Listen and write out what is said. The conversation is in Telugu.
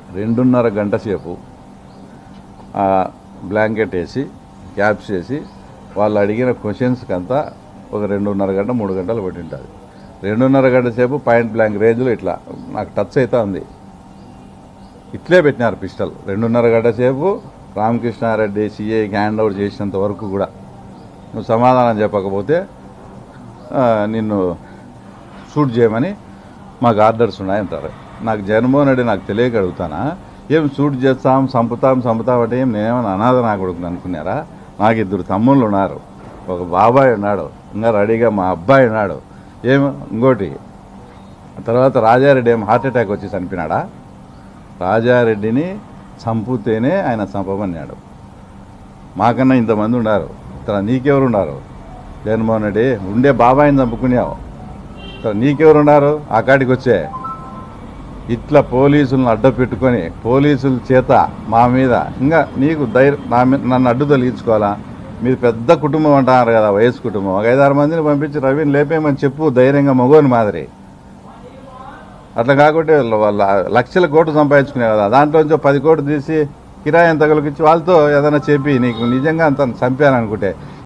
రెండున్నర గంట సేపు ఆ బ్లాంకెట్ వేసి క్యాప్స్ వేసి వాళ్ళు అడిగిన క్వశ్చన్స్కి అంతా ఒక రెండున్నర గంట మూడు గంటలు పట్టి ఉంటుంది రెండున్నర గంట సేపు పాయింట్ బ్లాంక్ రేంజ్లో ఇట్లా నాకు టచ్ అవుతా ఉంది ఇట్లే పెట్టినారు పిస్టల్ రెండున్నర గంట సేపు రామకృష్ణారెడ్డి సిఐకి హ్యాండ్ ఓవర్ చేసినంత వరకు కూడా నువ్వు సమాధానం చెప్పకపోతే ఆ, నిన్ను షూట్ చేయమని మాకు ఆర్డర్స్ ఉన్నాయంటారు నాకు జగన్మోహన్ రెడ్డి నాకు తెలియక అడుగుతానా ఏం షూట్ చేస్తాం చంపుతాం చంపుతాం అంటే ఏం నేనేమైనా అనాథ నా కొడుకుని అనుకున్నారా నాకు ఇద్దరు తమ్ముళ్ళు ఉన్నారు ఒక బాబాయ్ ఉన్నాడు ఇంకా రెడీగా మా అబ్బాయి ఉన్నాడు ఏం ఇంకోటి తర్వాత రాజారెడ్డి ఏం హార్ట్ అటాక్ వచ్చి చనిపోయినాడా రాజారెడ్డిని చంపుతేనే ఆయన చంపమన్నాడు మాకన్నా ఇంతమంది ఉన్నారు ఇతర నీకెవరు ఉన్నారు జగన్మోహన్ రెడ్డి ఉండే బాబాయిని చంపుకున్నావు ఇతర నీకెవరు ఉన్నారు ఆ కాడికి వచ్చే ఇట్లా పోలీసులను అడ్డ పెట్టుకొని పోలీసుల చేత మా మీద ఇంకా నీకు ధైర్యం నా మీద నన్ను అడ్డు తొలగించుకోవాలా మీరు పెద్ద కుటుంబం అంటున్నారు కదా వయసు కుటుంబం ఒక ఐదారు మందిని పంపించి రవిని లేపేయమని చెప్పు ధైర్యంగా మగోని మాదిరి అట్లా కాకుంటే వాళ్ళ- వాళ్ళ లక్షల కోట్లు సంపాదించుకునే కదా దాంట్లో నుంచి ఓ పది కోట్లు తీసి కిరాయి ఎంత ఇచ్చి వాళ్ళతో ఏదైనా చెప్పి నీకు నిజంగా అంత చంపాను అనుకుంటే